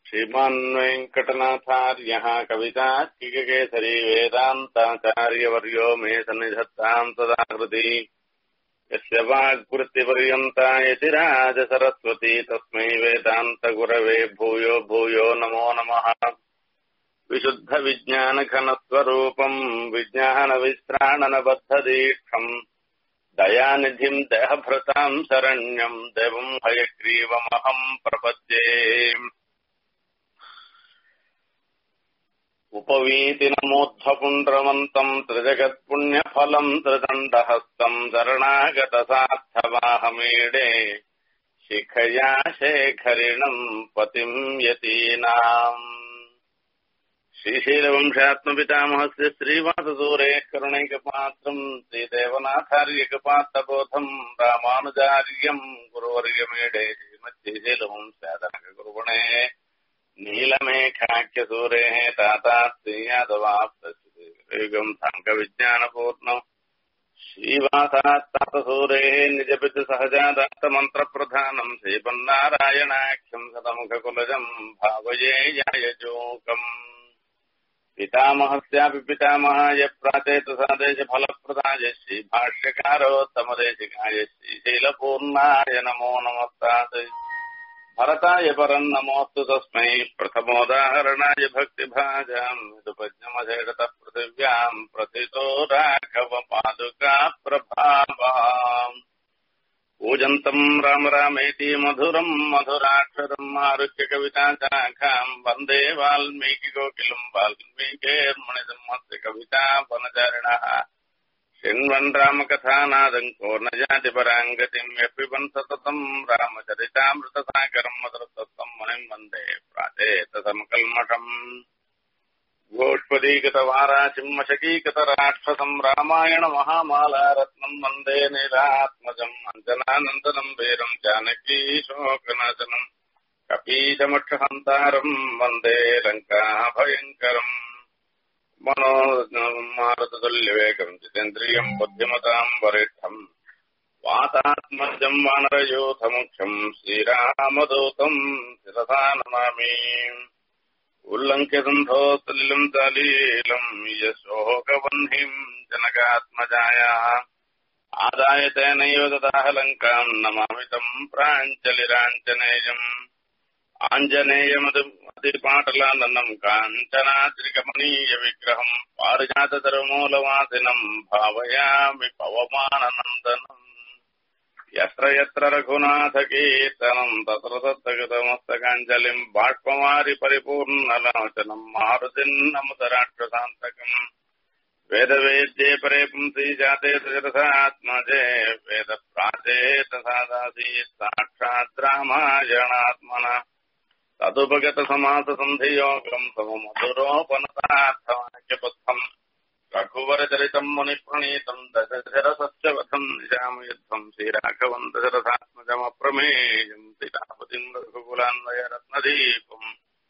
श्रीमान् वेङ्कटनाथार्यः कवितात्किककेसरी वेदान्ताचार्यवर्यो मे सन्निधत्ताम् सदा कृति यस्य वाग्वृत्तिपर्यन्ता यतिराजसरस्वती तस्मै वेदान्तगुरवे भूयो भूयो नमो नमः विशुद्धविज्ञानघनस्वरूपम् विज्ञानविश्राणनबद्धदीक्षम् दयानिधिम् देहभृताम् शरण्यम् देवम् हयग्रीवमहम् प्रपद्ये उपवीतिनमोद्धपुण्ड्रवन्तम् त्रिजगत्पुण्यफलम् त्रिदण्डहस्तम् शरणागतसार्थवाहमीडे शिखया शेखरिणम् पतिम् यतीनाम् श्रीशीलवंशात्मपितामहस्य श्रीवाससूरेः करुणैकपात्रम् श्रीदेवनाथार्यकपात्रबोधम् रामानुजार्यम् गुरुवर्यमीडे श्रीमच्छीशीलवंशादनकगुरुगुणे नीलमेघाख्यसूरेः तातात्यादवाप्तयुगम् साङ्गविज्ञानपूर्णम् श्रीवासात्तातसूरेः निजपितुसहजादात्तमन्त्रप्रधानम् श्रीपन्नारायणाख्यम् सतमुखकुलजम् भावये यायजोकम् पितामहस्यापि पितामहाय प्राचेतसादेशफलप्रदाय श्रीभाष्यकारोत्तमदेशिकाय श्रीशैलपूर्णाय नमो नमस्तात् भरताय परम् नमोऽस्तु तस्मै प्रथमोदाहरणाय भक्तिभाजाम् यदुपज्ञमधेडतः पृथिव्याम् प्रथितो राघव पादुका प्रभावाम् पूजन्तम् राम रामेति मधुरम् मधुराक्षरम् आरुह्य कविताशाखाम् वन्दे वाल्मीकिकोकिलम् वाल्मीकेर्मणिसंहस्य कविता वनचारिणः शृण्वन् रामकथानादम् को न जाति पराङ्गतिम् यपिबन् सततम् रामचरितामृतसागरम् मधुरतत्तम् मुनिम् वन्दे प्राचेतसमकल्मषम् गोष्पदीकृतवाराचिम्मशकीकृतराक्षसम् रामायण महामालारत्नम् वन्दे नीलात्मजम् अञ्जनानन्दनम् वीरम् जानकी शोकनाशनम् कपीशमक्षहन्तारम् वन्दे लङ्काभयङ्करम् मनोमारुतुल्यवेगम् जितेन्द्रियम् बुद्धिमताम् वरिष्ठम् वातात्मजम् वानरयूथमुख्यम् श्रीरामदूतम् शिरसा नमामि उल्लङ्घ्यसन्धोत्सलिलम् सलीलम् यशोकवह्निम् जनकात्मजायाः आदाय तेनैव ददाह लङ्काम् नमामि तम् प्राञ्जलिराञ्जनेयम् आञ्जनेयमतिपाटलाननम् काञ्चनाद्रिकमनीय विग्रहम् पारिजातधर्मूलवासिनम् भावयामि पवमाननन्दनम् यत्र यत्र रघुनाथकीर्तनम् तत्र तत्तगतमस्तकाञ्जलिम् बाष्पमारि परिपूर्णलोचनम् मारुतिम् नमुतराक्षसान्तकम् वेदवेद्ये परे पुंसि जाते सजरसात्मजे वेदप्राचेतसादासीत् साक्षात् रामायणात्मना तदुपगतसमाससन्धियोगम् सममधुरोपनतार्थवाक्यबद्धम् रघुवरचरितम् मुनिप्रणीतम् दशरसस्य वधम् निशामयुद्धम् श्रीराघवम् दशरथात्मजमप्रमेयम् सीतापतिम् रघुकुलान्वय रत्नदीपम्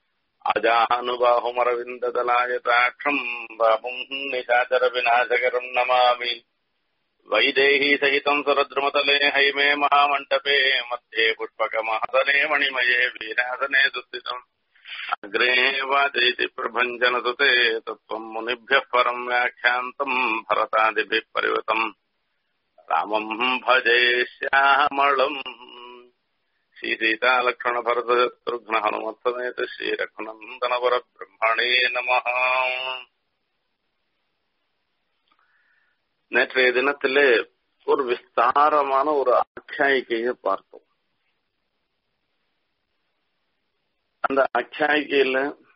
अजानुबाहुमरविन्ददलायताक्षम् बाहुम् निशाचरविनाशकरम् नमामि वैदेही सहितम् सुरद्रुमतले हैमे महामण्डपे मध्ये पुष्पकमहसने मणिमये वीरासने सुस्थितम् अग्रे वाचयति प्रभञ्जनसुते तत्त्वम् मुनिभ्यः परम् व्याख्यान्तम् भरतादिभिः परिवृतम् रामम् भजे श्यामलम् श्रीसीतालक्ष्मणभरतशत्रुघ्न हनुमत्समेत श्रीरघुनन्दनवरब्रह्मणे नमः நேற்றைய தினத்திலே ஒரு விஸ்தாரமான ஒரு ஆख्यायिக்கையை பார்த்தோம் அந்த ஆख्यायिக்கையில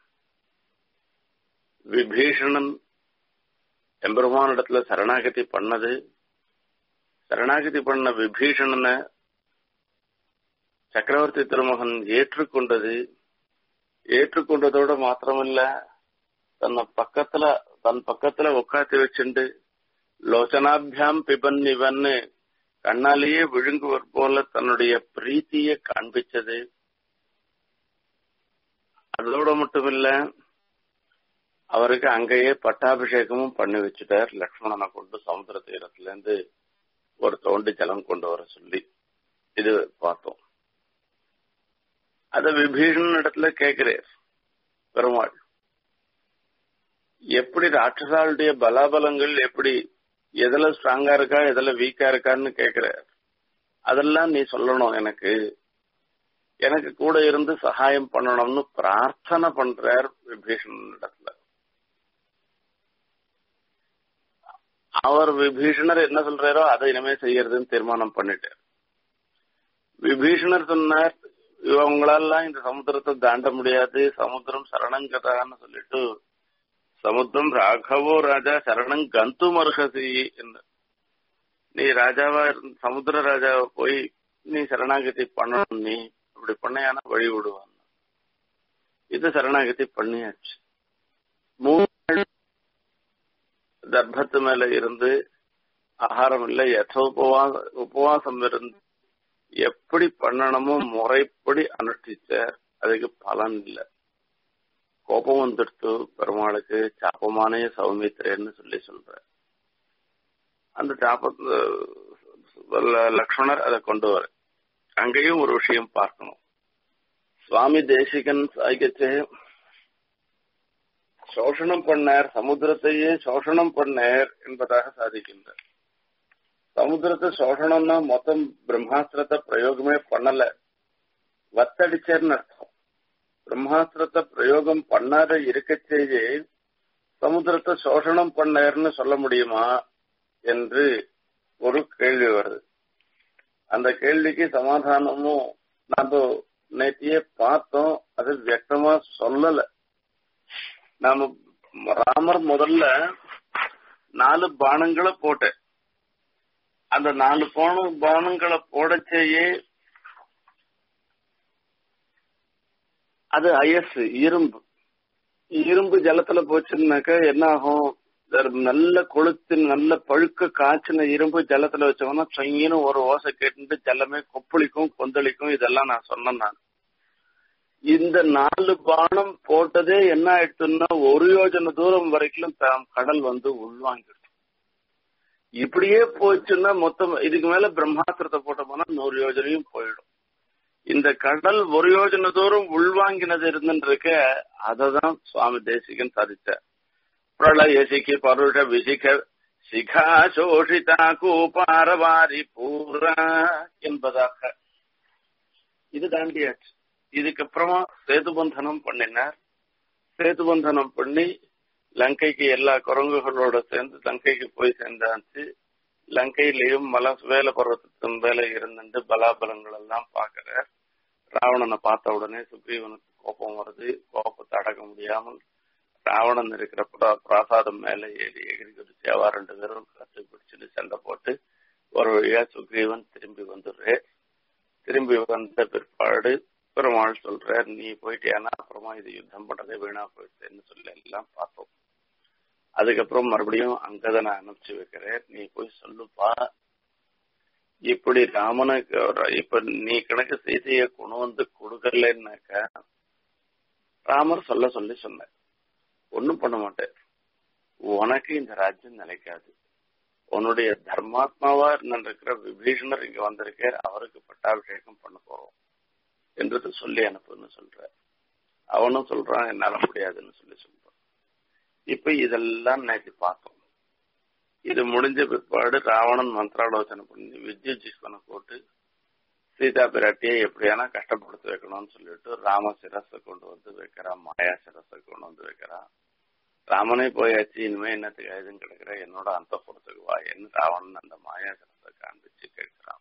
விபீஷணன் எம்பெருமானிடத்துல சரணாகதி பண்ணது சரணாகதி பண்ண விபீஷணனை சக்கரவர்த்தி திருமகன் ஏற்றுக்கொண்டது ஏற்றுக்கொண்டதோட மாத்திரமல்ல தன்னை பக்கத்துல தன் பக்கத்துல உட்காத்தி வச்சுண்டு லோச்சனாபியாம் பிபன் இவன்னு கண்ணாலேயே விழுங்குவர் போல தன்னுடைய பிரீத்தியை காண்பிச்சது அதோட மட்டுமில்ல அவருக்கு அங்கேயே பட்டாபிஷேகமும் பண்ணி வச்சுட்டார் லக்ஷ்மணனை கொண்டு சமுத்திர தீரத்துல இருந்து ஒரு தோண்டி ஜலம் கொண்டு வர சொல்லி இது பார்த்தோம் அத விபீஷணன் இடத்துல கேட்கிறார் பெருமாள் எப்படி ராட்சசாளுடைய பலாபலங்கள் எப்படி எதுல ஸ்ட்ராங்கா இருக்கா எதுல வீக்கா இருக்கான்னு கேக்குற அதெல்லாம் நீ சொல்லணும் எனக்கு எனக்கு கூட இருந்து சகாயம் பண்ணணும்னு பிரார்த்தனை பண்றார் விபீஷணன் இடத்துல அவர் விபீஷணர் என்ன சொல்றாரோ அதை இனிமே செய்யறதுன்னு தீர்மானம் பண்ணிட்டார் விபீஷணர் சொன்னார் இவங்களாலாம் இந்த சமுத்திரத்தை தாண்ட முடியாது சமுத்திரம் சரணங்கதான்னு சொல்லிட்டு சமுத்திரம் ராகவோ ராஜா சரணம் கந்து மருகசி என்று நீ ராஜாவா சமுத்திர ராஜாவை போய் நீ சரணாகதி பண்ணணும் நீ அப்படி பண்ணையான வழி விடுவான் இது சரணாகதி பண்ணியாச்சு மூணு தர்ப்பத்து மேல இருந்து ஆகாரம் இல்லை யச உபவாச உபவாசம் இருந்து எப்படி பண்ணணுமோ முறைப்படி அனுஷ்டிச்சார் அதுக்கு பலன் இல்லை கோபம் வந்துடுத்து பெருமாளுக்கு சாப்பமானே சௌமித்திரன்னு சொல்லி சொல்ற அந்த சாப்ப லக்ஷ்மணர் அதை கொண்டு வர அங்கேயும் ஒரு விஷயம் பார்க்கணும் சுவாமி தேசிகன் சாய்கச்சே சோஷணம் பண்ணார் சமுத்திரத்தையே சோஷணம் பண்ணார் என்பதாக சாதிக்கின்றார் சமுத்திரத்தை சோஷணம்னா மொத்தம் பிரம்மாஸ்திரத்தை பிரயோகமே பண்ணல வத்தடிச்சேர்னு அர்த்தம் பிரம்மாஸ்திரத்தை பிரயோகம் பண்ணாத இருக்கச்சேயே சமுத்திரத்தை சோஷணம் பண்ணார்னு சொல்ல முடியுமா என்று ஒரு கேள்வி வருது அந்த கேள்விக்கு சமாதானமும் நம்ம நேத்தியே பார்த்தோம் அது வியக்தமா சொல்லல நாம ராமர் முதல்ல நாலு பானங்களை போட்டேன் அந்த நாலு போன பானங்களை போடச்சேயே அது அயசு இரும்பு இரும்பு ஜலத்துல போச்சுன்னாக்க என்ன ஆகும் நல்ல கொளுத்து நல்ல பழுக்க காய்ச்சின இரும்பு ஜலத்துல வச்சோம்னா சொங்கின்னு ஒரு ஓசை கேட்டு ஜலமே கொப்பளிக்கும் கொந்தளிக்கும் இதெல்லாம் நான் சொன்னேன் நான் இந்த நாலு பானம் போட்டதே என்ன ஆயிடுச்சுன்னா ஒரு யோஜனை தூரம் வரைக்கும் கடல் வந்து உள்வாங்கிடும் இப்படியே போச்சுன்னா மொத்தம் இதுக்கு மேல பிரம்மாஸ்திரத்தை போட்டோம்னா நூறு யோஜனையும் போயிடும் இந்த கடல் ஒரு யோஜனை தூரம் உள்வாங்கினது இருந்துருக்க அததான் சுவாமி தேசிகன் சாதிச்சார் பிரளய சிக்கி பருஷ விசிக சிகா சோஷிதா கூபாரவாரி பூரா என்பதாக இது தாண்டியாச்சு இதுக்கப்புறமா சேதுபந்தனம் பண்ணினார் சேதுபந்தனம் பண்ணி லங்கைக்கு எல்லா குரங்குகளோட சேர்ந்து லங்கைக்கு போய் சேர்ந்தாச்சு லங்கையிலையும் மல வேல பர்வத்தத்தின் மேல இருந்துட்டு பலாபலங்கள் எல்லாம் பாக்குறார் ராவணனை பார்த்த உடனே சுக்ரீவனுக்கு கோபம் வருது கோபத்தை அடக்க முடியாமல் ராவணன் இருக்கிற பிராசாதம் மேல ஏறி எகிரி குதிச்சு அவ ரெண்டு பேரும் கத்து பிடிச்சிட்டு சண்டை போட்டு ஒரு வழியா சுக்ரீவன் திரும்பி வந்துடுறே திரும்பி வந்த பிற்பாடு பெருமாள் சொல்ற நீ போயிட்டியானா அப்புறமா இது யுத்தம் பண்றதே வீணா போயிடுச்சுன்னு சொல்லி எல்லாம் பார்த்தோம் அதுக்கப்புறம் மறுபடியும் அங்கதனை அனுப்பிச்சு வைக்கிறேன் நீ போய் சொல்லுப்பா இப்படி ராமனுக்கு இப்ப நீ கணக்கு சீதைய கொண்டு வந்து கொடுக்கலன்னாக்க ராமர் சொல்ல சொல்லி சொன்ன ஒன்னும் பண்ண மாட்டேன் உனக்கு இந்த ராஜ்யம் நிலைக்காது உன்னுடைய தர்மாத்மாவா இருந்திருக்கிற விபீஷணர் இங்க வந்திருக்கார் அவருக்கு பட்டாபிஷேகம் பண்ண போறோம் என்றது சொல்லி அனுப்புன்னு சொல்ற அவனும் சொல்றான் என்னால முடியாதுன்னு சொல்லி சொல்றான் இப்ப இதெல்லாம் நேற்று பார்த்தோம் இது முடிஞ்ச பிற்பாடு ராவணன் மந்திராலோசனை பண்ணி வித்யுஜீஸ்வனை போட்டு சீதா பிராட்டியை எப்படியானா கஷ்டப்படுத்தி வைக்கணும்னு சொல்லிட்டு ராம சிரஸை கொண்டு வந்து வைக்கிறான் மாயா சிரஸை கொண்டு வந்து வைக்கிறான் ராமனே போயாச்சு இனிமே என்னத்துக்கு எதுவும் கிடைக்கிற என்னோட அந்த பொறுத்துக்கு வா என்ன ராவணன் அந்த மாயா சிரஸை காண்பிச்சு கேட்கிறான்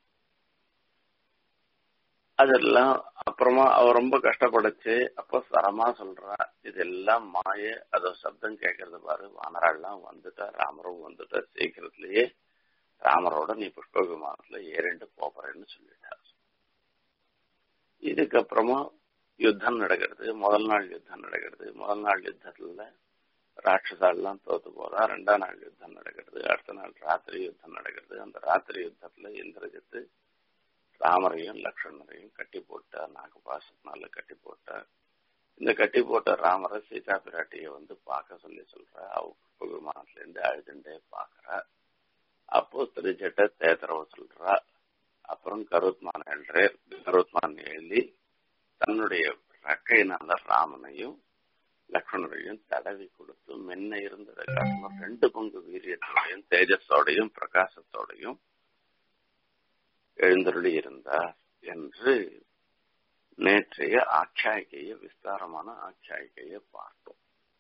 அதெல்லாம் அப்புறமா அவ ரொம்ப கஷ்டப்பட்டுச்சு அப்போ சரமா சொல்றா இதெல்லாம் மாய அதோ சப்தம் கேட்கறது பாரு வானராள்லாம் வந்துட்டா ராமரும் வந்துட்டா சீக்கிரத்திலேயே ராமரோட நீ புஷ்ப விமானத்துல ஏறிண்டு போறேன்னு சொல்லிட்டார் இதுக்கப்புறமா யுத்தம் நடக்கிறது முதல் நாள் யுத்தம் நடக்கிறது முதல் நாள் யுத்தத்துல ராட்சசாலாம் தோத்து போறா ரெண்டாம் நாள் யுத்தம் நடக்கிறது அடுத்த நாள் ராத்திரி யுத்தம் நடக்கிறது அந்த ராத்திரி யுத்தத்துல இந்திரஜித்து ராமரையும் லக்ஷ்மணரையும் கட்டி போட்டார் நாகபாசத்தினால கட்டி போட்டார் இந்த கட்டி போட்ட ராமரை சீதா பிராட்டிய வந்து பார்க்க சொல்லி சொல்ற அவ விமானத்துல இருந்து அழுதுண்டே பாக்குறா அப்போ திருஜட்ட தேத்தரவ சொல்றா அப்புறம் கருத்மான் எழுறே கருத்மான் எழுதி தன்னுடைய ரக்கையினால ராமனையும் லக்ஷ்மணரையும் தடவி கொடுத்து மென்ன இருந்ததை காரணம் ரெண்டு பங்கு வீரியத்தோடையும் தேஜஸோடையும் பிரகாசத்தோடையும் எழுந்தருளி இருந்தார் என்று நேற்றைய ஆட்சாயிகைய விஸ்தாரமான ஆட்சாயிகைய பார்த்தோம்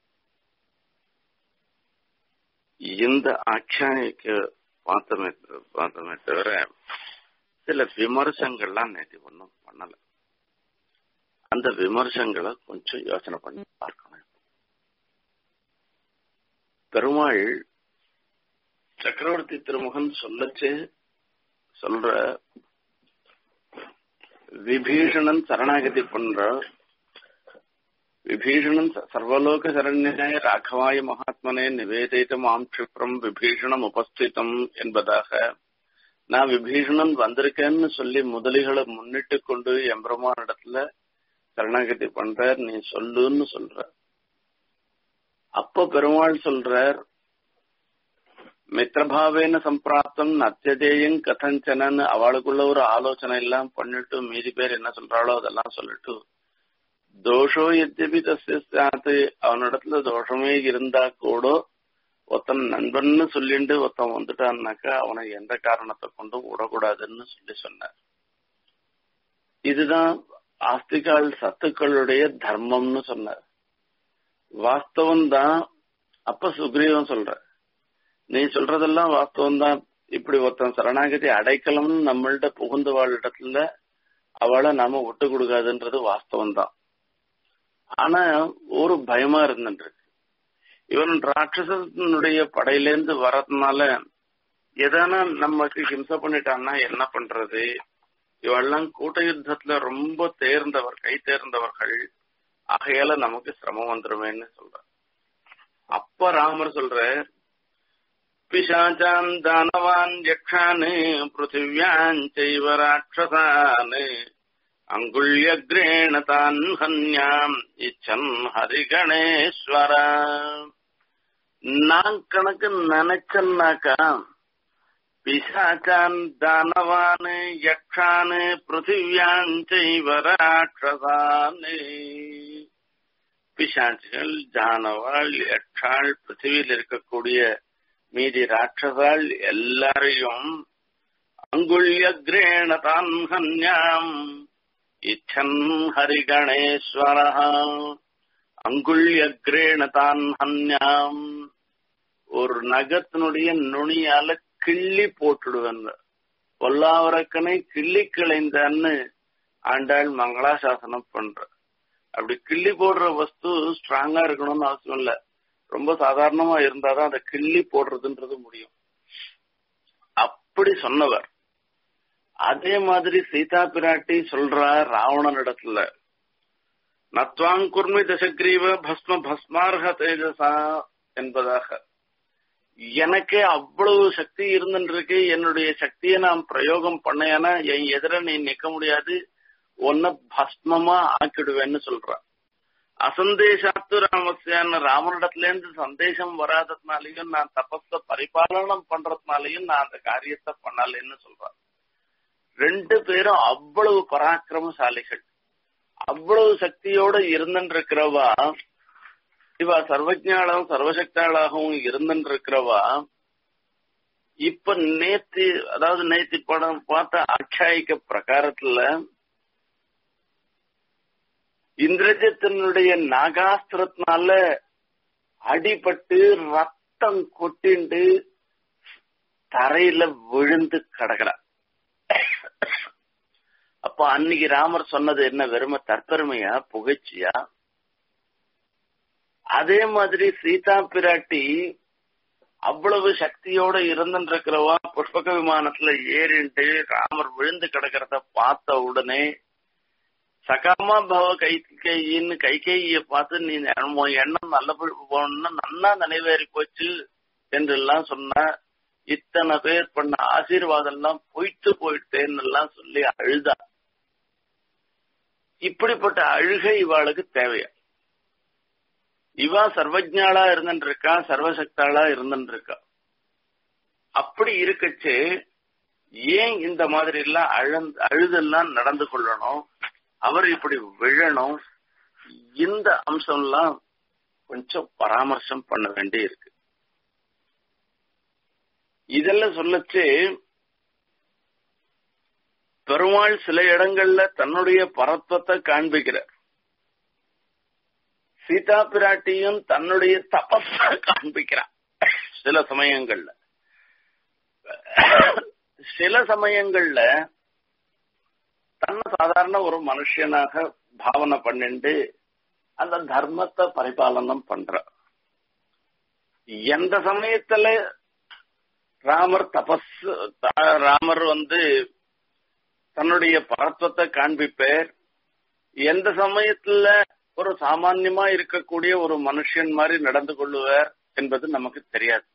இந்த ஆட்சாயிக்க பார்த்தமே பார்த்தமே தவிர சில விமர்சங்கள்லாம் நேற்று ஒன்றும் பண்ணல அந்த விமர்சங்களை கொஞ்சம் யோசனை பண்ணி பார்க்கணும் பெருமாள் சக்கரவர்த்தி திருமுகன் சொல்லச்சு சொல்ற விபீஷணன் சரணாகதி பண்ற விபீஷணன் சர்வலோக சரண்யாய ராகவாய மகாத்மனே நிவேதித்தம் ஆம் கஷிப்ரம் விபீஷணம் உபஸ்திதம் என்பதாக நான் விபீஷணன் வந்திருக்கேன்னு சொல்லி முதலிகளை முன்னிட்டு கொண்டு எம்பெருமான் இடத்துல சரணாகதி பண்றார் நீ சொல்லுன்னு சொல்ற அப்ப பெருமாள் சொல்றார் மித்திரபாவேன சம்பிராப்தம் நத்தியதேயம் கதஞ்சனன்னு அவளுக்குள்ள ஒரு ஆலோசனை எல்லாம் பண்ணிட்டு மீதி பேர் என்ன சொல்றாளோ அதெல்லாம் சொல்லிட்டு தோஷோ எத்தியபி தஸ்யாத்து அவனிடத்துல தோஷமே இருந்தா கூட ஒருத்தன் நண்பன்னு சொல்லிட்டு ஒருத்தன் வந்துட்டான்னாக்கா அவனை எந்த காரணத்தை கொண்டும் விடக்கூடாதுன்னு சொல்லி சொன்னார் இதுதான் ஆஸ்திகால் சத்துக்களுடைய தர்மம்னு சொன்னார் வாஸ்தவம் தான் அப்ப சுக்ரீவன் சொல்ற நீ சொல்றதெல்லாம் வாஸ்தவம் தான் இப்படி ஒருத்தன் சரணாகதி அடைக்கலம்னு நம்மள்ட புகுந்து வாழ் இடத்துல அவளை நாம விட்டு கொடுக்காதுன்றது வாஸ்தவம் தான் ஆனா ஒரு பயமா இருந்துட்டு இவன் ராட்சசனுடைய படையிலேருந்து வரதுனால எதனா நமக்கு ஹிம்சை பண்ணிட்டான்னா என்ன பண்றது இவெல்லாம் கூட்ட யுத்தத்துல ரொம்ப தேர்ந்தவர் கை தேர்ந்தவர்கள் ஆகையால நமக்கு சிரமம் வந்துருமேன்னு சொல்ற அப்ப ராமர் சொல்ற பிசாச்சான் தானவான் யக்ஷான் பிருத்திவியான் செய்வ ராட்சசான் அங்குள்யக்ரேண தான் ஹன்யாம் இச்சன் ஹரிகணேஸ்வர நான் கணக்கு நினைச்சன்னாக்கா பிசாச்சான் தானவான் யக்ஷான் பிருத்திவியான் செய்வ ராட்சசான் பிசாச்சுகள் ஜானவாள் யக்ஷாள் பிருத்திவியில் இருக்கக்கூடிய மீதி ராட்சசாள் எல்லாரையும் அங்குள்யக்ரேண தான் ஹன்யாம் இச்சன் ஹரிகணேஸ்வர அங்குள்யக்ரேண தான் ஹன்யாம் ஒரு நகத்தினுடைய நுனியால கிள்ளி போட்டுடுவேன் பொல்லாவரக்கனை கிள்ளி கிளைந்தான்னு ஆண்டாள் மங்களாசாசனம் பண்ற அப்படி கிள்ளி போடுற வஸ்து ஸ்ட்ராங்கா இருக்கணும்னு அவசியம் இல்ல ரொம்ப சாதாரணமா இருந்தாதான் அதை கிள்ளி போடுறதுன்றது முடியும் அப்படி சொன்னவர் அதே மாதிரி சீதா பிராட்டி சொல்றா ராவணன் இடத்துல நத்வாங்குர்மி தசக்ரீவ பஸ்ம பஸ்மார்ஹ தேஜசா என்பதாக எனக்கு அவ்வளவு சக்தி இருந்துருக்கு என்னுடைய சக்தியை நான் பிரயோகம் பண்ணேன்னா என் எதிர நீ நிக்க முடியாது உன்னை பஸ்மமா ஆக்கிடுவேன்னு சொல்றான் அசந்தேசாத்து ராமசியான ராமனிடத்துல இருந்து சந்தேசம் வராததுனாலையும் நான் தபஸ பரிபாலனம் பண்றதுனாலையும் நான் அந்த காரியத்தை பண்ணலன்னு சொல்றான் ரெண்டு பேரும் அவ்வளவு பராக்கிரமசாலிகள் அவ்வளவு சக்தியோட இருந்துருக்கிறவா இவ சர்வஜாலும் சர்வசக்தாளாகவும் இருந்துருக்கிறவா இப்ப நேத்து அதாவது நேத்து படம் பார்த்த ஆட்சாயிக்க பிரகாரத்துல இந்திரஜித்தினுடைய நாகாஸ்திரத்தினால அடிபட்டு ரத்தம் கொட்டிண்டு தரையில விழுந்து கிடக்குறா அப்ப அன்னைக்கு ராமர் சொன்னது என்ன வெறும தற்பெருமையா புகழ்ச்சியா அதே மாதிரி சீதா பிராட்டி அவ்வளவு சக்தியோட இருந்துருக்கிறவா புஷ்பக விமானத்துல ஏறிண்டு ராமர் விழுந்து கிடக்கிறத பார்த்த உடனே சகாமா பவ கைகையின்னு கைகைய பார்த்து நீ எண்ணம் நல்ல போகணும்னா நன்னா நினைவேறி போச்சு என்று எல்லாம் சொன்ன இத்தனை பேர் பண்ண ஆசீர்வாதம் எல்லாம் பொய்த்து போயிட்டேன்னு எல்லாம் சொல்லி அழுதா இப்படிப்பட்ட அழுகை இவாளுக்கு தேவையா இவா சர்வஜாளா இருந்துட்டு இருக்கா சர்வசக்தாளா இருந்துட்டு இருக்கா அப்படி இருக்கச்சு ஏன் இந்த மாதிரி எல்லாம் அழ அழுதெல்லாம் நடந்து கொள்ளணும் அவர் இப்படி விழணும் இந்த அம்சம்லாம் கொஞ்சம் பராமர்சம் பண்ண வேண்டி இருக்கு இதெல்லாம் சொல்லச்சு பெருமாள் சில இடங்கள்ல தன்னுடைய பரத்வத்தை காண்பிக்கிறார் சீதா பிராட்டியும் தன்னுடைய தபஸ காண்பிக்கிறார் சில சமயங்கள்ல சில சமயங்கள்ல தன்னை சாதாரண ஒரு மனுஷனாக பாவனை பண்ணிண்டு அந்த தர்மத்தை பரிபாலனம் பண்ற எந்த சமயத்துல ராமர் தபஸ் ராமர் வந்து தன்னுடைய பரத்வத்தை காண்பிப்பார் எந்த சமயத்துல ஒரு சாமான்யமா இருக்கக்கூடிய ஒரு மனுஷன் மாதிரி நடந்து கொள்ளுவார் என்பது நமக்கு தெரியாது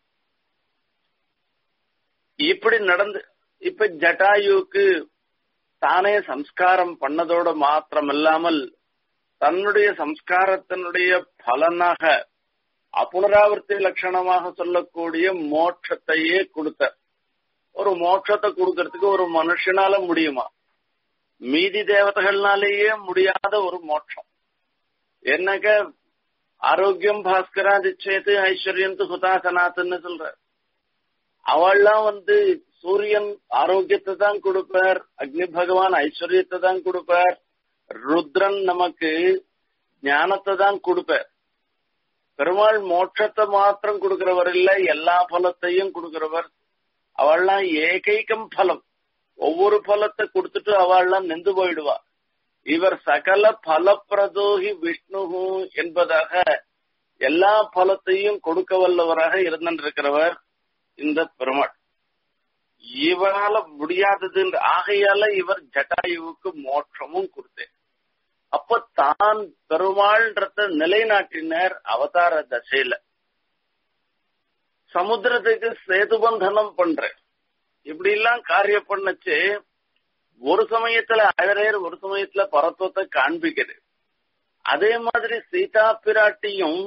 இப்படி நடந்து இப்ப ஜட்டாயுக்கு தானே சம்ஸ்காரம் பண்ணதோட மாத்திரம் இல்லாமல் தன்னுடைய சம்ஸ்காரத்தினுடைய பலனாக அப்புனராவர்த்தி லட்சணமாக சொல்லக்கூடிய மோட்சத்தையே கொடுத்த ஒரு மோட்சத்தை கொடுக்கறதுக்கு ஒரு மனுஷனால முடியுமா மீதி தேவதைகள்னாலேயே முடியாத ஒரு மோட்சம் என்னக்க ஆரோக்கியம் பாஸ்கராதிச்சேத்து ஐஸ்வர்யம் சுதாசனாத்துன்னு சொல்ற அவள்லாம் வந்து சூரியன் ஆரோக்கியத்தை தான் கொடுப்பார் அக்னி பகவான் ஐஸ்வர்யத்தை தான் கொடுப்பார் ருத்ரன் நமக்கு ஞானத்தை தான் கொடுப்பார் பெருமாள் மோட்சத்தை மாத்திரம் கொடுக்கிறவர் இல்ல எல்லா பலத்தையும் கொடுக்கிறவர் அவள்லாம் ஏகைக்கம் பலம் ஒவ்வொரு பலத்தை கொடுத்துட்டு அவள்லாம் நின்று போயிடுவா இவர் சகல பலப்பிரதோகி விஷ்ணு என்பதாக எல்லா பலத்தையும் கொடுக்க வல்லவராக இருந்திருக்கிறவர் இந்த பெருமாள் இவரால முடியாதது ஆகையால இவர் ஜட்டாயுவுக்கு மோட்சமும் கொடுத்தேன் அப்ப தான் பெருமாள்ன்றத நிலைநாட்டினர் அவதார தசையில சமுத்திரத்துக்கு சேதுபந்தனம் பண்றேன் இப்படி எல்லாம் காரியம் பண்ணச்சு ஒரு சமயத்துல அழறேர் ஒரு சமயத்துல பரத்துவத்தை காண்பிக்குது அதே மாதிரி சீதா பிராட்டியும்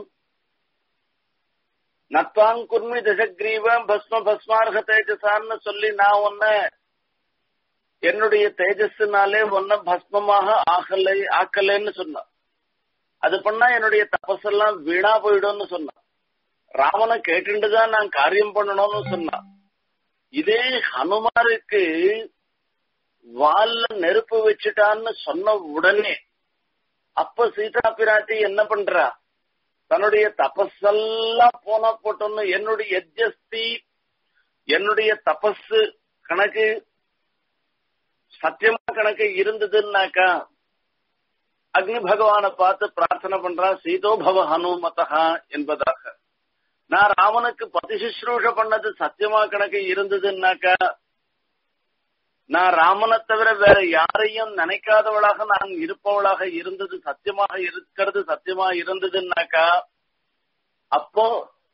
நத்வாங் குர்மி தசக்ரீவம் பஸ்ம பஸ்மார்க தேஜசான்னு சொல்லி நான் உன்ன என்னுடைய தேஜஸ்னாலே உன்ன பஸ்மமாக ஆகலை ஆக்கலைன்னு சொன்னான் அது பண்ணா என்னுடைய தபஸெல்லாம் வீணா போயிடும்னு சொன்னான் ராமனை கேட்டுண்டுதான் நான் காரியம் பண்ணணும்னு சொன்னான் இதே ஹனுமாருக்கு வால்ல நெருப்பு வச்சுட்டான்னு சொன்ன உடனே அப்ப சீதா பிராட்டி என்ன பண்றா தன்னுடைய தபஸெல்லாம் போனா போட்டோன்னு என்னுடைய எஜஸ்தி என்னுடைய தபஸ் கணக்கு சத்தியமா கணக்கு இருந்ததுன்னாக்கா அக்னி பகவானை பார்த்து பிரார்த்தனை பண்றா சீதோ பவ ஹனுமதா என்பதாக நான் ராமனுக்கு பதி சுশ্ரூஷ பண்ணது சத்தியமா கணக்கு இருந்ததுன்னாக்கா நான் ராமனை தவிர வேற யாரையும் நினைக்காதவளாக நான் இருப்பவளாக இருந்தது சத்தியமாக இருக்கிறது சத்தியமா இருந்ததுன்னாக்கா அப்போ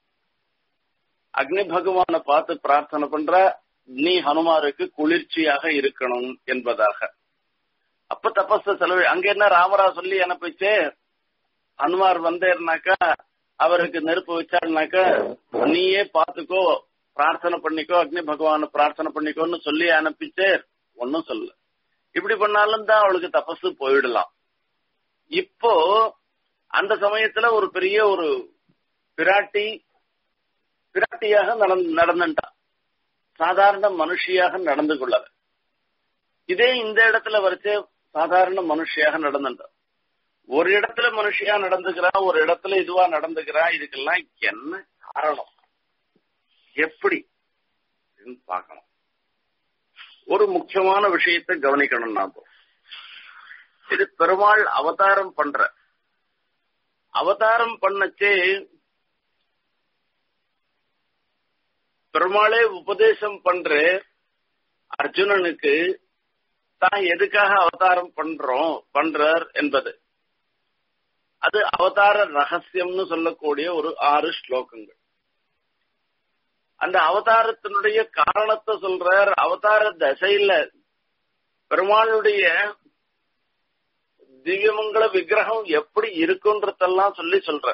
அக்னி பகவானை பார்த்து பிரார்த்தனை பண்ற நீ ஹனுமாருக்கு குளிர்ச்சியாக இருக்கணும் என்பதாக அப்ப தபஸ செலவு அங்க என்ன ராமரா சொல்லி அனுப்பிச்சு ஹனுமார் வந்தேர்னாக்கா அவருக்கு நெருப்பு வச்சாருனாக்கா நீயே பாத்துக்கோ பிரார்த்தனை பண்ணிக்கோ அக்னி பகவான பிரார்த்தனை பண்ணிக்கோன்னு சொல்லி அனுப்பிச்சு ஒன்னும் சொல்லல இப்படி பண்ணாலும் தான் அவளுக்கு தபசு போயிடலாம் இப்போ அந்த சமயத்துல ஒரு பெரிய ஒரு பிராட்டி பிராட்டியாக நடந்துட்டா சாதாரண மனுஷியாக நடந்து கொள்ளல இதே இந்த இடத்துல வரைச்சு சாதாரண மனுஷியாக நடந்துட்டா ஒரு இடத்துல மனுஷியா நடந்துக்கிறா ஒரு இடத்துல இதுவா நடந்துக்கிறா இதுக்கெல்லாம் என்ன காரணம் எப்படி பார்க்கணும் ஒரு முக்கியமான விஷயத்தை கவனிக்கணும் நாம இது பெருமாள் அவதாரம் பண்ற அவதாரம் பண்ணச்சே பெருமாளே உபதேசம் பண்ற அர்ஜுனனுக்கு தான் எதுக்காக அவதாரம் பண்றோம் பண்றார் என்பது அது அவதார ரகசியம்னு சொல்லக்கூடிய ஒரு ஆறு ஸ்லோகங்கள் அந்த அவதாரத்தினுடைய காரணத்தை சொல்றார் அவதார தசையில பெருமாளுடைய திவ்யமங்கள விக்கிரகம் எப்படி இருக்குன்றதெல்லாம் சொல்லி சொல்ற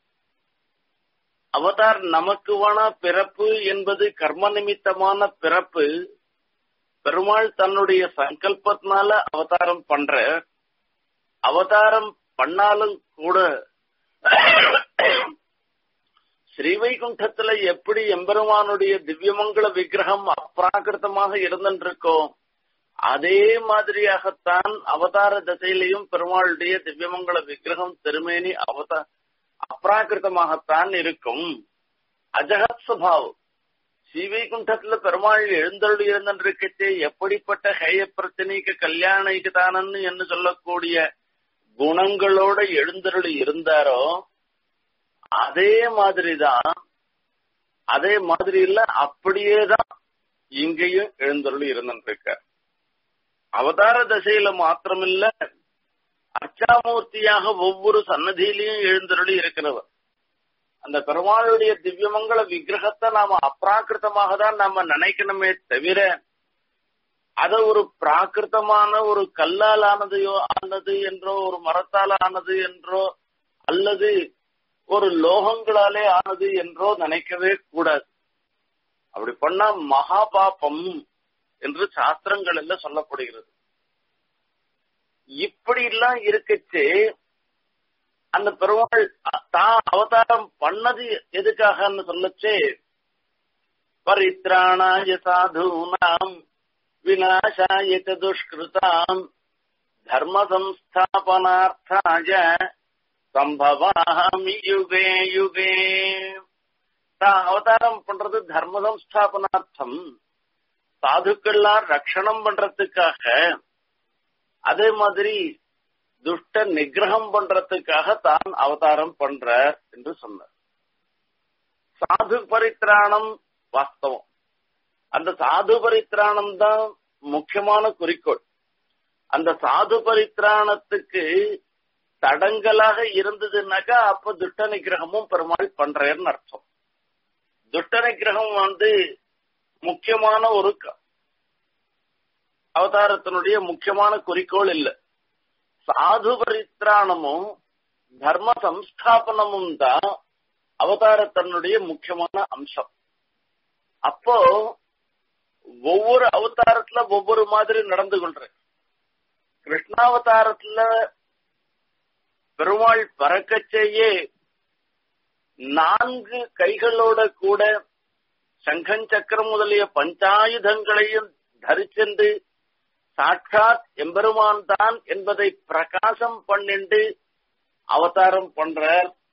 அவதார் நமக்குவான பிறப்பு என்பது கர்ம நிமித்தமான பிறப்பு பெருமாள் தன்னுடைய சங்கல்பத்தினால அவதாரம் பண்ற அவதாரம் பண்ணாலும் கூட ஸ்ரீவைகுண்டத்துல எப்படி எம்பெருமானுடைய திவ்யமங்கள விக்கிரகம் அப்ராகிருத்தமாக இருந்திருக்கோ அதே மாதிரியாகத்தான் அவதார தசையிலையும் பெருமாளுடைய திவ்யமங்கள விக்கிரகம் திருமேனி அவதா அப்ராகிருத்தமாகத்தான் இருக்கும் அஜகத் சுபாவம் ஸ்ரீவைகுண்டத்துல பெருமாள் எழுந்தருள் இருந்திருக்கச்சே எப்படிப்பட்ட ஹேய பிரச்சனைக்கு கல்யாணிக்கு தானன்னு என்று சொல்லக்கூடிய குணங்களோட எழுந்தருள் இருந்தாரோ அதே மாதிரிதான் அதே மாதிரி இல்ல அப்படியேதான் இங்கேயும் எழுந்தருள் இருந்திருக்க அவதார தசையில மாத்திரமில்ல அர்ச்சாமூர்த்தியாக ஒவ்வொரு சன்னதியிலையும் எழுந்தருளி இருக்கிறவர் அந்த பெருமாளுடைய திவ்யமங்கள விக்கிரகத்தை நாம அப்ராக்கிருத்தமாக தான் நாம நினைக்கணுமே தவிர அத ஒரு பிராகிருத்தமான ஒரு கல்லால் ஆனதையோ ஆனது என்றோ ஒரு மரத்தால் ஆனது என்றோ அல்லது ஒரு லோகங்களாலே ஆனது என்றோ நினைக்கவே கூடாது அப்படி பண்ணா மகா பாபம் என்று சாஸ்திரங்கள் எல்லாம் சொல்லப்படுகிறது இப்படி எல்லாம் இருக்கச்சு அந்த பெருமாள் தான் அவதாரம் பண்ணது எதுக்காகன்னு சொல்லச்சு பரித்ராணாய சாதுனாம் விநாசாய துஷ்கிருதாம் தர்ம சம்ஸ்தாபனார்த்தாய சம்பவாமி யுகே யுகே தான் அவதாரம் பண்றது தர்ம சம்ஸ்தாபனார்த்தம் சாதுக்கள்லாம் ரட்சணம் பண்றதுக்காக அதே மாதிரி துஷ்ட நிகிரகம் பண்றதுக்காக தான் அவதாரம் பண்ற என்று சொன்னார் சாது பரித்ராணம் வாஸ்தவம் அந்த சாது பரித்ராணம் தான் முக்கியமான குறிக்கோள் அந்த சாது பரித்ராணத்துக்கு தடங்கலாக இருந்ததுன்னாக்கா அப்ப துஷ்ட நிகிரகமும் பெருமாள் பண்றேன்னு அர்த்தம் துஷ்ட நிகிரகம் வந்து முக்கியமான ஒரு அவதாரத்தினுடைய முக்கியமான குறிக்கோள் இல்ல சாது பரித்ராணமும் தர்ம சம்ஸ்தாபனமும் தான் அவதாரத்தினுடைய முக்கியமான அம்சம் அப்போ ஒவ்வொரு அவதாரத்துல ஒவ்வொரு மாதிரி நடந்து கொள்றேன் கிருஷ்ணாவதாரத்துல பெருமாள் பறக்கச்சேயே நான்கு கைகளோட கூட சங்கன் சக்கரம் முதலிய பஞ்சாயுதங்களையும் தரிச்சென்று சாட்சாத் எம்பெருமான் தான் என்பதை பிரகாசம் பண்ணிண்டு அவதாரம் பண்ற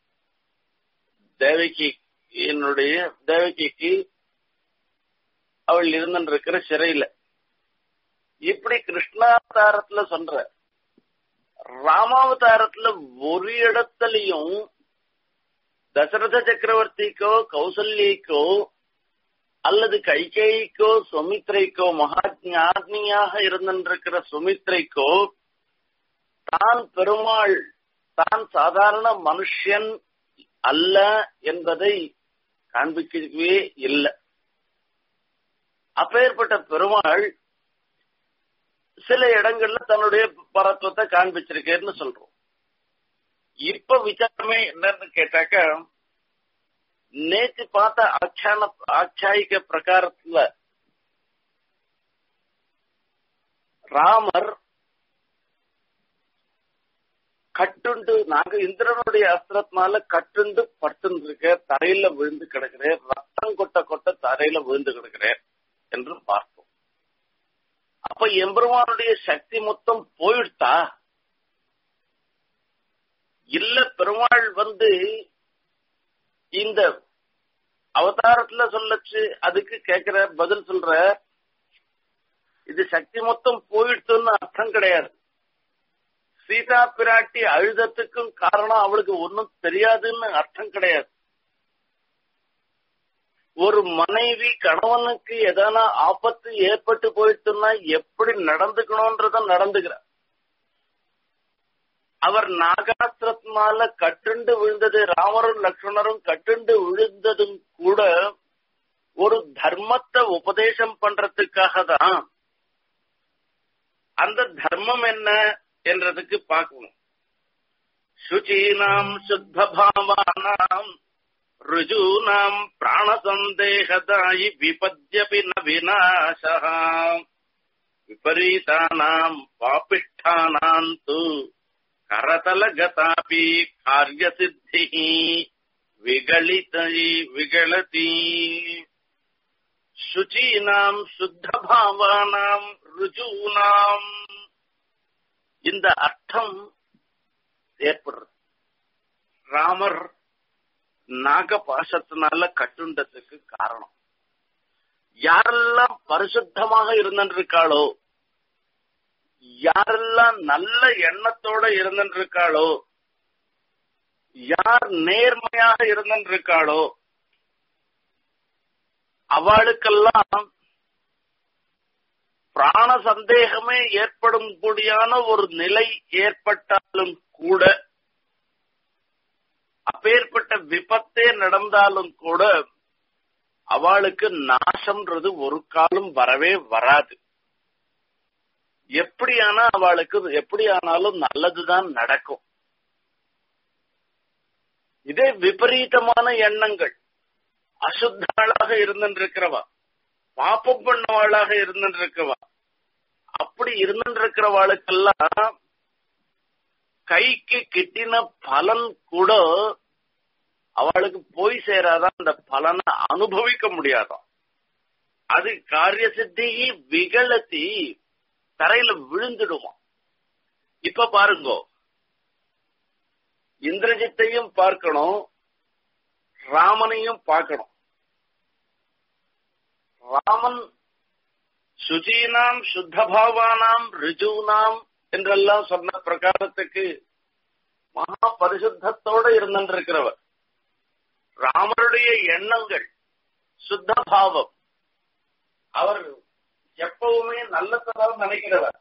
தேவகி என்னுடைய தேவகிக்கு அவள் இருந்திருக்கிற சிறையில இப்படி கிருஷ்ணாவதாரத்துல சொல்ற ராமாவதாரத்துல ஒரு இடத்துலயும் தசரத சக்கரவர்த்திக்கோ கௌசல்யக்கோ அல்லது கைகேயிக்கோ சுமித்ரைக்கோ மகா ஞானியாக இருந்திருக்கிற சுமித்ரைக்கோ தான் பெருமாள் தான் சாதாரண மனுஷன் அல்ல என்பதை காண்பிக்கவே இல்லை அப்பேற்பட்ட பெருமாள் சில இடங்கள்ல தன்னுடைய பரத்துவத்தை காண்பிச்சிருக்கேன்னு சொல்றோம் இப்ப விசாரமே என்னன்னு கேட்டாக்க நேற்று பார்த்த ஆख्याன ஆख्याயிக பிரகாரத்துல ராமர் கட்டுண்டு நாங்க இந்திரனுடைய அஸ்திரத்தினால கட்டுண்டு பட்டுன்னு இருக்க தரையில விழுந்து கிடக்கிறேன் ரத்தம் கொட்ட கொட்ட தரையில விழுந்து கிடக்கிறேன் என்று பார்த்தோம் அப்ப எம்பெருமானுடைய சக்தி மொத்தம் போயிடுத்தா இல்ல பெருமாள் வந்து இந்த அவதாரத்துல சொல்லச்சு அதுக்கு கேக்குற பதில் சொல்ற இது சக்தி மொத்தம் போயிடுத்துன்னு அர்த்தம் கிடையாது சீதா பிராட்டி அழுதத்துக்கும் காரணம் அவளுக்கு ஒன்னும் தெரியாதுன்னு அர்த்தம் கிடையாது ஒரு மனைவி கணவனுக்கு எதனா ஆபத்து ஏற்பட்டு போயிட்டுன்னா எப்படி நடந்துக்கணும்ன்றத நடந்துக்கிறார் அவர் நாகாஸ்திரத்தினால கட்டுண்டு விழுந்தது ராமரும் லக்ஷ்மணரும் கட்டுண்டு விழுந்ததும் கூட ஒரு தர்மத்தை உபதேசம் பண்றதுக்காக தான் அந்த தர்மம் என்ன என்றதுக்கு பார்க்கணும் சுச்சீனாம் சுத்த பாவானாம் ருஜூனாம் பிராண சந்தேகதாயி விபத்யபி ந விநாசா விபரீதானாம் பாபிஷ்டானாம் து करतलगतापि कार्यसिद्धिः विगलितै विगलति शुचीनाम् शुद्धभावानाम् ருஜூனாம் இந்த அர்த்தம் ஏற்படுறது ராமர் நாகபாசத்தினால கட்டுண்டத்துக்கு காரணம் யாரெல்லாம் பரிசுத்தமாக இருந்திருக்காளோ யாரெல்லாம் நல்ல எண்ணத்தோட இருந்திருக்காளோ யார் நேர்மையாக இருந்திருக்காளோ அவளுக்கெல்லாம் பிராண சந்தேகமே ஏற்படும் கூடியான ஒரு நிலை ஏற்பட்டாலும் கூட அப்பேற்பட்ட விபத்தே நடந்தாலும் கூட அவளுக்கு நாசம்ன்றது ஒரு காலம் வரவே வராது எப்படியானா அவளுக்கு எப்படி ஆனாலும் நல்லதுதான் நடக்கும் இதே விபரீதமான எண்ணங்கள் அசுத்தாளாக இருந்திருக்கிறவா பாப்பம் பண்ணவாளாக இருந்திருக்கவா அப்படி இருந்திருக்கிறவாளுக்கெல்லாம் கைக்கு கிட்டின பலன் கூட அவளுக்கு போய் சேராதான் அந்த பலனை அனுபவிக்க முடியாதாம் அது காரிய சித்தி விகலத்தி தரையில விழுந்துடுவான் இப்ப பாருங்க இந்திரஜித்தையும் பார்க்கணும் ராமனையும் பார்க்கணும் ராமன் சுஜீனாம் சுத்தபாவானாம் ரிஜுனாம் என்றெல்லாம் சொன்ன பிரகாரத்துக்கு மகா பரிசுத்தத்தோட இருந்திருக்கிறவர் ராமருடைய எண்ணங்கள் சுத்த பாவம் அவர் எப்பவுமே நல்லதான் நினைக்கிறவர்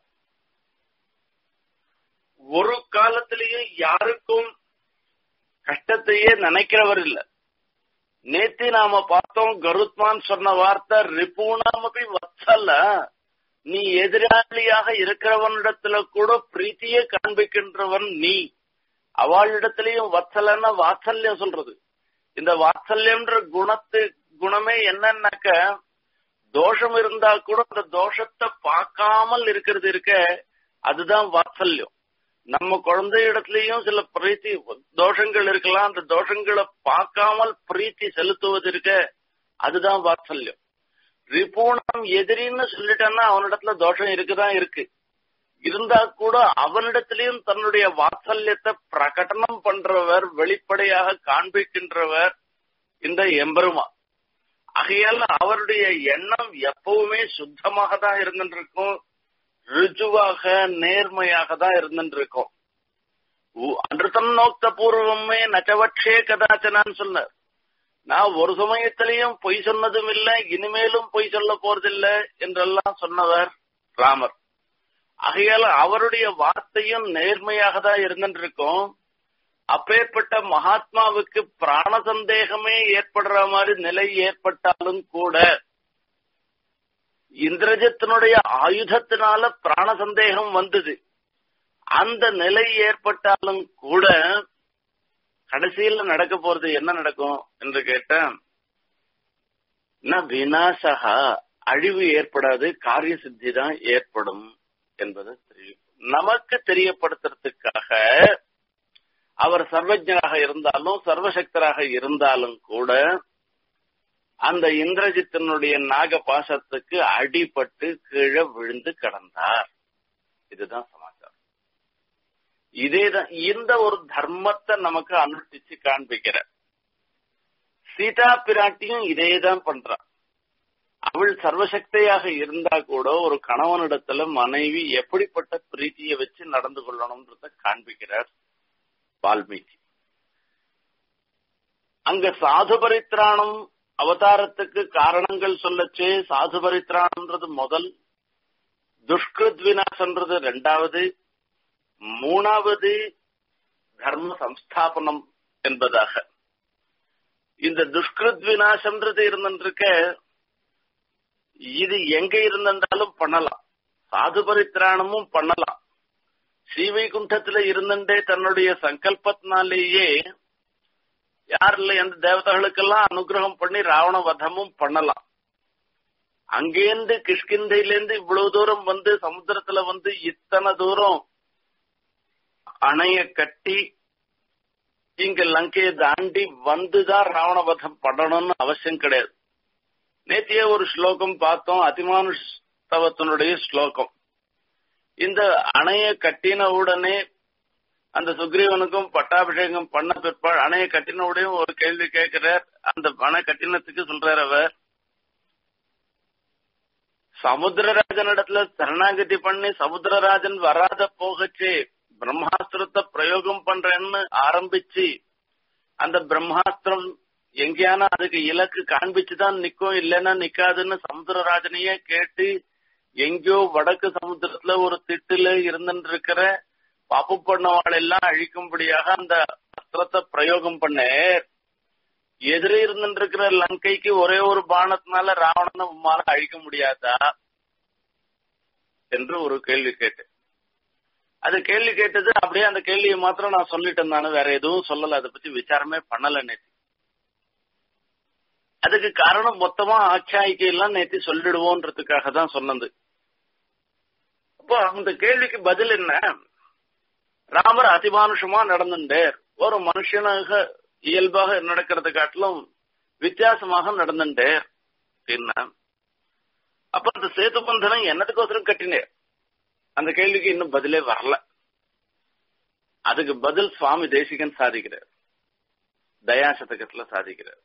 ஒரு காலத்திலேயும் யாருக்கும் கஷ்டத்தையே நினைக்கிறவர் இல்ல நேத்தி நாம பார்த்தோம் கருத்மான் சொன்ன வார்த்தை ரிபூணாமபி வத்சல்ல நீ எதிராளியாக இருக்கிறவனிடத்துல கூட பிரீத்தியே காண்பிக்கின்றவன் நீ அவளிடத்திலையும் வத்சலன்னா வாத்சல்யம் சொல்றது இந்த வாத்சல்யம்ன்ற குணத்து குணமே என்னன்னாக்க தோஷம் இருந்தா கூட அந்த தோஷத்தை பார்க்காமல் இருக்கிறது இருக்க அதுதான் வாத்சல்யம் நம்ம குழந்தை இடத்துலயும் சில பிரீத்தி தோஷங்கள் இருக்கலாம் அந்த தோஷங்களை பார்க்காமல் பிரீத்தி செலுத்துவது இருக்க அதுதான் வாத்சல்யம் ரிபூணம் எதிரின்னு சொல்லிட்டேன்னா அவனிடத்துல தோஷம் இருக்குதான் இருக்கு இருந்தா கூட அவனிடத்திலையும் தன்னுடைய வாத்சல்யத்தை பிரகடனம் பண்றவர் வெளிப்படையாக காண்பிக்கின்றவர் இந்த எம்பெருமா ஆகையால் அவருடைய எண்ணம் எப்பவுமே சுத்தமாக தான் இருந்துருக்கும் ருஜுவாக நேர்மையாக தான் இருந்துருக்கும் அன்றுதன் நோக்க பூர்வமே நச்சவட்சே கதாச்சனான்னு சொன்னார் நான் ஒரு சமயத்திலையும் பொய் சொன்னதும் இல்லை இனிமேலும் பொய் சொல்ல போறதில்லை என்றெல்லாம் சொன்னவர் ராமர் ஆகையால அவருடைய வார்த்தையும் நேர்மையாக தான் இருந்துருக்கும் அப்பேற்பட்ட மகாத்மாவுக்கு பிராண சந்தேகமே ஏற்படுற மாதிரி நிலை ஏற்பட்டாலும் கூட இந்திரஜத்தினுடைய ஆயுதத்தினால பிராண சந்தேகம் வந்தது அந்த நிலை ஏற்பட்டாலும் கூட கடைசியில நடக்க போறது என்ன நடக்கும் என்று கேட்ட வினாசகா அழிவு ஏற்படாது காரிய சித்தி தான் ஏற்படும் என்பது தெரியும் நமக்கு தெரியப்படுத்துறதுக்காக அவர் சர்வஜராக இருந்தாலும் சர்வசக்தராக இருந்தாலும் கூட அந்த இந்திரஜித்தனுடைய நாக பாசத்துக்கு அடிபட்டு கீழே விழுந்து கிடந்தார் இதுதான் சமாச்சாரம் இதேதான் இந்த ஒரு தர்மத்தை நமக்கு அனுஷ்டிச்சு காண்பிக்கிற சீதா பிராட்டியும் இதேதான் பண்றான் அவள் சர்வசக்தியாக இருந்தா கூட ஒரு கணவனிடத்துல மனைவி எப்படிப்பட்ட பிரீத்தியை வச்சு நடந்து கொள்ளணும்ன்றத காண்பிக்கிறார் வால்மீகி அங்க சாது பரித்ராணம் அவதாரத்துக்கு காரணங்கள் சொல்லச்சே சாது பரித்ராணம்ன்றது முதல் துஷ்கிருத் வினாசன்றது ரெண்டாவது மூணாவது தர்ம சம்ஸ்தாபனம் என்பதாக இந்த துஷ்கிருத் வினாசம்ன்றது இருந்திருக்க இது எங்க இருந்திருந்தாலும் பண்ணலாம் சாது பரித்ராணமும் பண்ணலாம் ஸ்ரீவைகுண்டத்துல இருந்துட்டே தன்னுடைய சங்கல்பத்தினாலேயே யாரில் எந்த தேவதைகளுக்கெல்லாம் அனுகிரகம் பண்ணி ராவண வதமும் பண்ணலாம் அங்கேருந்து கிஷ்கிந்தையிலேருந்து இவ்வளவு தூரம் வந்து சமுத்திரத்துல வந்து இத்தனை தூரம் அணைய கட்டி இங்க லங்கையை தாண்டி வந்துதான் ராவணவதம் பண்ணணும்னு அவசியம் கிடையாது நேத்தியே ஒரு ஸ்லோகம் பார்த்தோம் அதிமானுஷ்தவத்தினுடைய ஸ்லோகம் இந்த அணைய கட்டின உடனே அந்த சுக்ரீவனுக்கும் பட்டாபிஷேகம் பண்ண பிற்பாடு அணைய கட்டின உடனே ஒரு கேள்வி கேட்கிறார் அந்த அணை கட்டினத்துக்கு சொல்றார் அவர் சமுத்திரராஜனிடத்துல சரணாகதி பண்ணி சமுத்திரராஜன் வராத போகச்சு பிரம்மாஸ்திரத்தை பிரயோகம் பண்றேன்னு ஆரம்பிச்சு அந்த பிரம்மாஸ்திரம் எங்கேயானா அதுக்கு இலக்கு காண்பிச்சுதான் நிக்கும் இல்லைன்னா நிக்காதுன்னு சமுத்திரராஜனையே கேட்டு எங்கேயோ வடக்கு சமுத்திரத்துல ஒரு திட்டுல இருந்துட்டு இருக்கிற பாப்பு பண்ணவாள் எல்லாம் அழிக்கும்படியாக அந்த அஸ்திரத்தை பிரயோகம் பண்ண எதிரே இருந்துட்டு இருக்கிற லங்கைக்கு ஒரே ஒரு பானத்தினால ராவணனை உம்மால அழிக்க முடியாதா என்று ஒரு கேள்வி கேட்டேன் அது கேள்வி கேட்டது அப்படியே அந்த கேள்வியை மாத்திரம் நான் சொல்லிட்டேன் நானு வேற எதுவும் சொல்லல அதை பத்தி விசாரமே பண்ணல நேத்தி அதுக்கு காரணம் மொத்தமா ஆட்சியாய்க்கு எல்லாம் நேத்தி சொல்லிடுவோன்றதுக்காக தான் சொன்னது அப்போ அந்த கேள்விக்கு பதில் என்ன ராமர் அதிமானுஷமா நடந்துட்டார் ஒரு மனுஷனாக இயல்பாக நடக்கிறத காட்டிலும் வித்தியாசமாக நடந்துட்டார் அப்படின்னா அப்ப அந்த சேது பந்தனம் என்னத்துக்கோசரம் கட்டினேர் அந்த கேள்விக்கு இன்னும் பதிலே வரல அதுக்கு பதில் சுவாமி தேசிகன் சாதிக்கிறார் தயா சதகத்துல சாதிக்கிறார்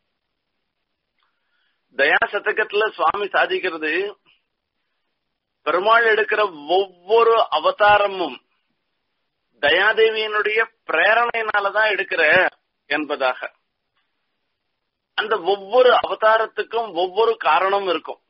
தயா சதகத்துல சுவாமி சாதிக்கிறது பெருமாள் எடுக்கிற ஒவ்வொரு அவதாரமும் தயாதேவியினுடைய பிரேரணையினாலதான் எடுக்கிற என்பதாக அந்த ஒவ்வொரு அவதாரத்துக்கும் ஒவ்வொரு காரணம் இருக்கும்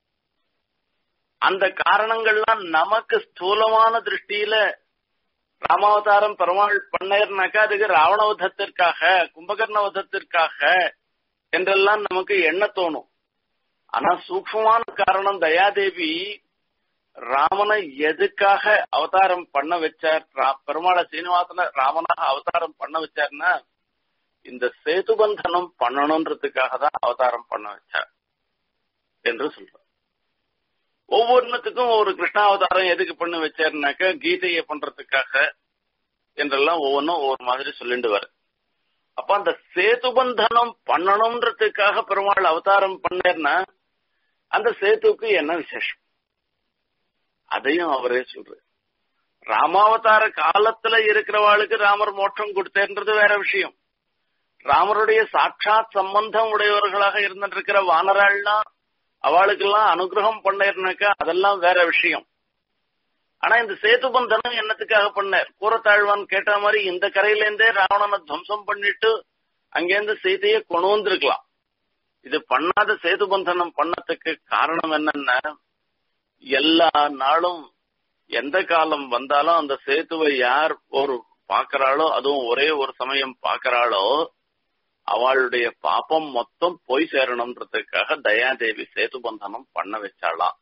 அந்த காரணங்கள்லாம் நமக்கு ஸ்தூலமான திருஷ்டியில ராமாவதாரம் பெருமாள் பண்ணேர்னாக்கா அதுக்கு ராவணவதத்திற்காக கும்பகர்ணவதத்திற்காக என்றெல்லாம் நமக்கு எண்ண தோணும் ஆனா சூக்மமான காரணம் தயாதேவி ராமனை எதுக்காக அவதாரம் பண்ண வச்சார் பெருமாள சீனிவாசன ராமனாக அவதாரம் பண்ண வச்சார்னா இந்த சேதுபந்தனம் பண்ணணும்ன்றதுக்காக தான் அவதாரம் பண்ண வச்சார் என்று சொல்ற ஒவ்வொன்றுத்துக்கும் ஒரு கிருஷ்ணாவதாரம் எதுக்கு பண்ண வச்சாருனாக்க கீதையை பண்றதுக்காக என்றெல்லாம் ஒவ்வொன்றும் ஒவ்வொரு மாதிரி சொல்லிட்டு வர அப்ப அந்த சேதுபந்தனம் பண்ணணும்ன்றதுக்காக பெருமாள் அவதாரம் பண்ணேர்னா அந்த சேத்துக்கு என்ன விசேஷம் அதையும் அவரே சொல்ற ராமாவதார காலத்துல இருக்கிறவாளுக்கு ராமர் மோட்சம் கொடுத்தேன்றது வேற விஷயம் ராமருடைய சாட்சாத் சம்பந்தம் உடையவர்களாக இருந்துட்டு இருக்கிற வானராள்லாம் அவளுக்கெல்லாம் அனுகிரகம் பண்ணேர்னாக்கா அதெல்லாம் வேற விஷயம் ஆனா இந்த சேது பந்தனம் என்னத்துக்காக பண்ணார் கூறத்தாழ்வான் கேட்ட மாதிரி இந்த கரையில இருந்தே ராவணனை துவம்சம் பண்ணிட்டு அங்கேருந்து சீதையை கொண்டு வந்திருக்கலாம் இது பண்ணாத சேது பந்தனம் பண்ணதுக்கு காரணம் என்னன்னா எல்லா நாளும் எந்த காலம் வந்தாலும் அந்த சேத்துவை யார் ஒரு பாக்குறாளோ அதுவும் ஒரே ஒரு சமயம் பாக்குறாளோ அவளுடைய பாப்பம் மொத்தம் போய் சேரணும்ன்றதுக்காக தயாதேவி சேது பந்தனம் பண்ண வச்சாளாம்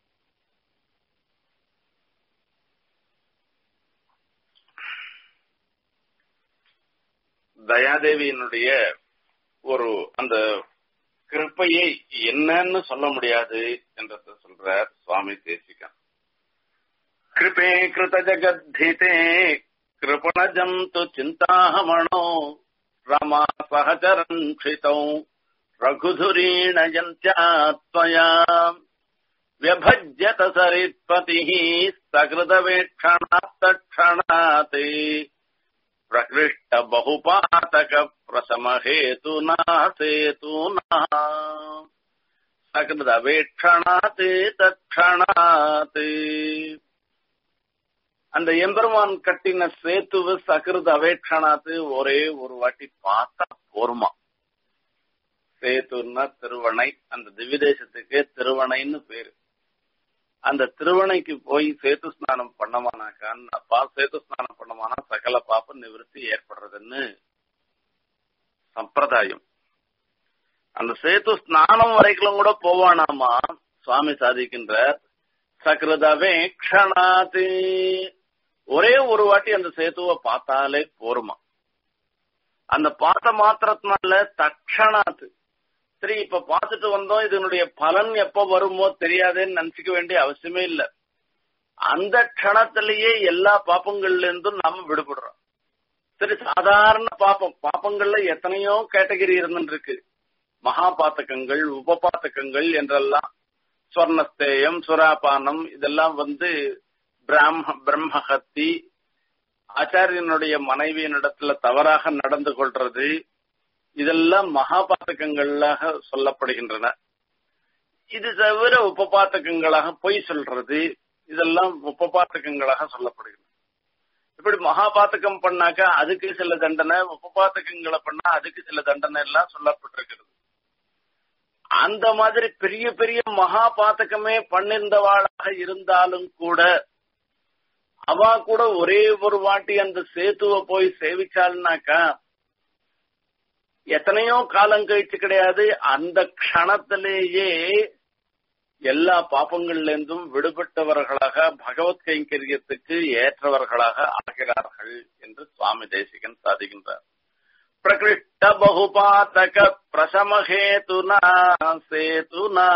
தயாதேவியினுடைய ஒரு அந்த கிருப்பையை என்னன்னு சொல்ல முடியாது என்றத சொல்றார் சுவாமி தேசிகன் கிருபே கிருத ஜகத்தீதே கிருபண ஜந்து சிந்தாமணோ रमा सहचरन्क्षितौ रघुधुरीणयन्त्यात्मया व्यभज्यत सरित्पतिः सकृतवेक्षणात्तक्षणात् प्रकृष्ट बहुपातक प्रशमहेतुना सेतुना सकृतवेक्षणात् तत्क्षणात् அந்த எம்பெருமான் கட்டின சேத்துவ சகிருத அவேட்சணாத்து ஒரே ஒரு வாட்டி பார்த்தா போருமா சேத்துன்னா திருவணை அந்த திவ்யதேசத்துக்கே திருவணைன்னு பேரு அந்த திருவணைக்கு போய் சேத்து ஸ்நானம் பண்ணமானாக்கான்னு அப்பா சேத்து ஸ்நானம் பண்ணமானா சகல பாப்ப நிவர்த்தி ஏற்படுறதுன்னு சம்பிரதாயம் அந்த சேத்து ஸ்நானம் வரைக்கும் கூட போவானாமா சுவாமி சாதிக்கின்ற சகிருதவே க்ஷணாத்து ஒரே ஒரு வாட்டி அந்த சேத்துவை பார்த்தாலே போருமா அந்த பார்த்த மாத்திரத்தினால தட்சணாத்து சரி இப்ப பார்த்துட்டு வந்தோம் இதனுடைய பலன் எப்ப வருமோ தெரியாதேன்னு நினைச்சுக்க வேண்டிய அவசியமே இல்ல அந்த க்ஷணத்திலேயே எல்லா பாப்பங்கள்ல இருந்தும் நாம விடுபடுறோம் சரி சாதாரண பாப்பம் பாப்பங்கள்ல எத்தனையோ கேட்டகரி இருந்துருக்கு மகா பாத்தகங்கள் உப பாத்தகங்கள் என்றெல்லாம் ஸ்வர்ணஸ்தேயம் சுராபானம் இதெல்லாம் வந்து பிராம பிரம்மஹத்தி ஆச்சாரியனுடைய மனைவியினிடத்துல தவறாக நடந்து கொள்றது இதெல்லாம் மகாபாத்தகங்களாக சொல்லப்படுகின்றன இது தவிர உபபாத்தகங்களாக பொய் சொல்றது இதெல்லாம் உபபாத்தகங்களாக சொல்லப்படுகின்றன இப்படி மகாபாத்தகம் பண்ணாக்க அதுக்கு சில தண்டனை உபபாத்தகங்களை பண்ணா அதுக்கு சில தண்டனை எல்லாம் சொல்லப்பட்டிருக்கிறது அந்த மாதிரி பெரிய பெரிய மகாபாத்தகமே பண்ணிருந்தவாளாக இருந்தாலும் கூட அவ கூட ஒரே ஒரு வாட்டி அந்த சேத்துவ போய் சேவிச்சாள்னாக்கா எத்தனையோ காலம் கழிச்சு கிடையாது அந்த க்ஷணத்திலேயே எல்லா பாப்பங்கள்ல இருந்தும் விடுபட்டவர்களாக பகவத் கைங்கரியத்துக்கு ஏற்றவர்களாக ஆகிறார்கள் என்று சுவாமி தேசிகன் சாதிக்கின்றார் பிரகிருஷ்ட பகுபாத்தக பிரசமஹேதுனா சேதுனா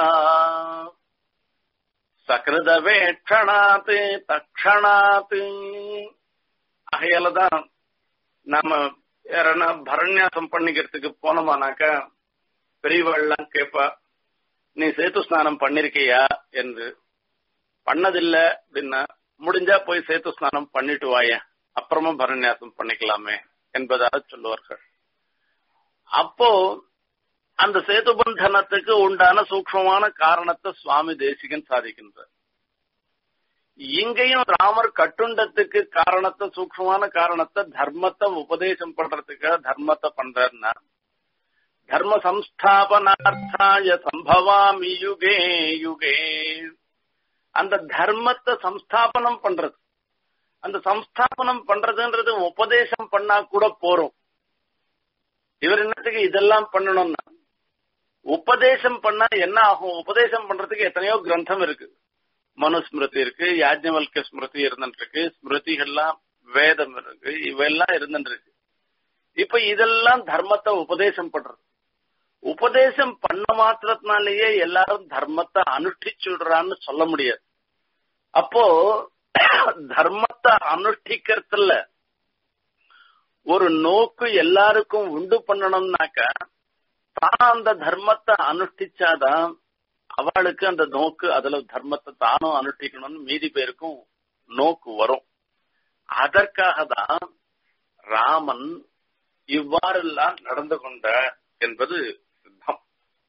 சகிருதவேட்சணாத் தக்ஷணாத் ஆகையாலதான் நாம யாரன்னா பரண்யாசம் பண்ணிக்கிறதுக்கு போனோமானாக்க பெரியவாள்லாம் கேட்பா நீ சேத்து ஸ்நானம் பண்ணிருக்கியா என்று பண்ணதில்ல அப்படின்னா முடிஞ்சா போய் சேத்து ஸ்நானம் பண்ணிட்டு வாய அப்புறமா பரண்யாசம் பண்ணிக்கலாமே என்பதாக சொல்லுவார்கள் அப்போ அந்த சேது பந்தனத்துக்கு உண்டான சூக்மமான காரணத்தை சுவாமி தேசிகன் சாதிக்கின்றார் இங்கேயும் ராமர் கட்டுண்டத்துக்கு காரணத்தை சூக்மமான காரணத்தை தர்மத்தை உபதேசம் பண்றதுக்கு தர்மத்தை பண்றாருன்னா தர்ம சம்ஸ்தாபனார்த்தாய சம்பவாமி யுகே யுகே அந்த தர்மத்தை சம்ஸ்தாபனம் பண்றது அந்த சம்ஸ்தாபனம் பண்றதுன்றது உபதேசம் பண்ணா கூட போறோம் இவர் என்னத்துக்கு இதெல்லாம் பண்ணணும்னா உபதேசம் பண்ணா என்ன ஆகும் உபதேசம் பண்றதுக்கு எத்தனையோ கிரந்தம் இருக்கு மனுஸ்மிருதி இருக்கு யாஜ்ஞவல்க ஸ்மிருதி இருந்துட்டு இருக்கு ஸ்மிருதிகள்லாம் வேதம் இருக்கு இவையெல்லாம் இருந்துட்டு இருக்கு இப்ப இதெல்லாம் தர்மத்தை உபதேசம் பண்றது உபதேசம் பண்ண மாத்திரத்தினாலேயே எல்லாரும் தர்மத்தை அனுஷ்டிச்சுடுறான்னு சொல்ல முடியாது அப்போ தர்மத்தை அனுஷ்டிக்கிறதுல ஒரு நோக்கு எல்லாருக்கும் உண்டு பண்ணணும்னாக்க தான் அந்த தர்மத்தை அனுஷ்டிச்சாதான் அவளுக்கு அந்த நோக்கு அதுல தர்மத்தை தானும் அனுஷ்டிக்கணும்னு மீதி பேருக்கும் நோக்கு வரும் அதற்காக தான் ராமன் இவ்வாறெல்லாம் நடந்து கொண்ட என்பது சித்தம்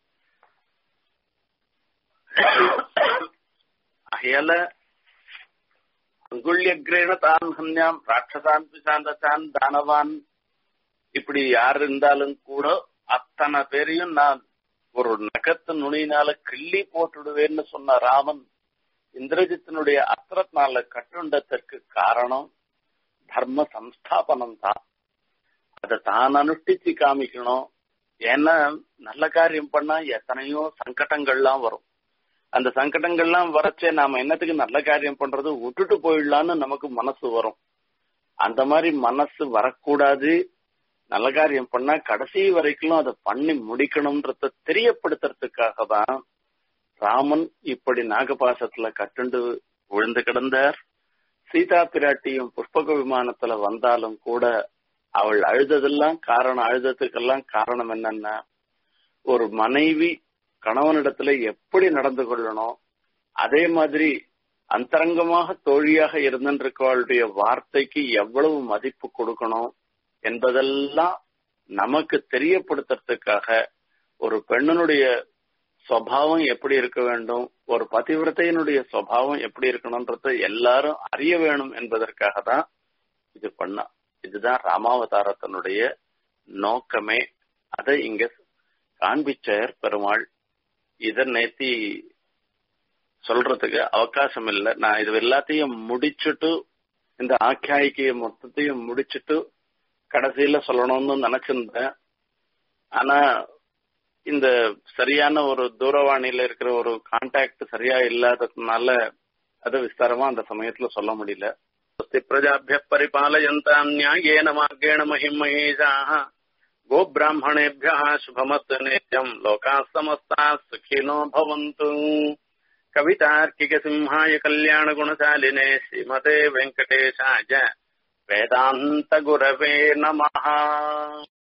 ஆகையால அங்குள்யக்ரேண தான் ஹன்யாம் ராட்சசான் பிசாந்தச்சான் தானவான் இப்படி யார் இருந்தாலும் கூட அத்தனை பேரையும் நான் ஒரு நகத்து நுனியினால கிள்ளி போட்டுடுவேன்னு சொன்ன ராமன் இந்திரஜித்தினுடைய அஸ்திரத்தினால கட்டுண்டதற்கு காரணம் தர்ம சம்ஸ்தாபனம் தான் அதை தான் அனுஷ்டிச்சு காமிக்கணும் ஏன்னா நல்ல காரியம் பண்ணா எத்தனையோ சங்கடங்கள்லாம் வரும் அந்த சங்கடங்கள்லாம் வரச்சே நாம என்னத்துக்கு நல்ல காரியம் பண்றது விட்டுட்டு போயிடலான்னு நமக்கு மனசு வரும் அந்த மாதிரி மனசு வரக்கூடாது நல்ல காரியம் பண்ணா கடைசி வரைக்கும் அதை பண்ணி முடிக்கணும்ன்றத தெரியப்படுத்துறதுக்காக தான் ராமன் இப்படி நாகபாசத்துல கட்டுண்டு விழுந்து கிடந்தார் சீதா பிராட்டியும் புஷ்பக விமானத்துல வந்தாலும் கூட அவள் அழுததெல்லாம் காரணம் அழுததுக்கெல்லாம் காரணம் என்னன்னா ஒரு மனைவி கணவனிடத்துல எப்படி நடந்து கொள்ளணும் அதே மாதிரி அந்தரங்கமாக தோழியாக இருந்திருக்கவளுடைய வார்த்தைக்கு எவ்வளவு மதிப்பு கொடுக்கணும் என்பதெல்லாம் நமக்கு தெரியப்படுத்துறதுக்காக ஒரு பெண்ணனுடைய சுவாவம் எப்படி இருக்க வேண்டும் ஒரு பதிவிரத்தையினுடைய சுவாவம் எப்படி இருக்கணும்ன்றத எல்லாரும் அறிய வேணும் என்பதற்காக தான் இது பண்ணா இதுதான் ராமாவதாரத்தினுடைய நோக்கமே அதை இங்க காண்பிச்சார் பெருமாள் இத நேத்தி சொல்றதுக்கு அவகாசம் இல்லை நான் இது எல்லாத்தையும் முடிச்சுட்டு இந்த ஆக்கியாயிக்கைய மொத்தத்தையும் முடிச்சுட்டு கடைசியில சொல்லணும்னு நினைச்சிருந்தேன் ஆனா இந்த சரியான ஒரு தூரவாணியில இருக்கிற ஒரு கான்டாக்ட் சரியா இல்லாததுனால அதை விஸ்தாரமா அந்த சமயத்துல சொல்ல முடியல பிரஜாபிய பரிபாலயந்தாம் நியாயேன மார்கேண மகிம் மகேஷாக गोब्राह्मणेभ्यः शुभमत् नित्यम् लोकाः समस्ताः सुखिनो भवन्तु கவிதார்க்கிக சிம்ஹாய கல்யாண குணசாலினே ஸ்ரீமதே வெங்கடேஷாய வேதாந்த குரவே நமஹா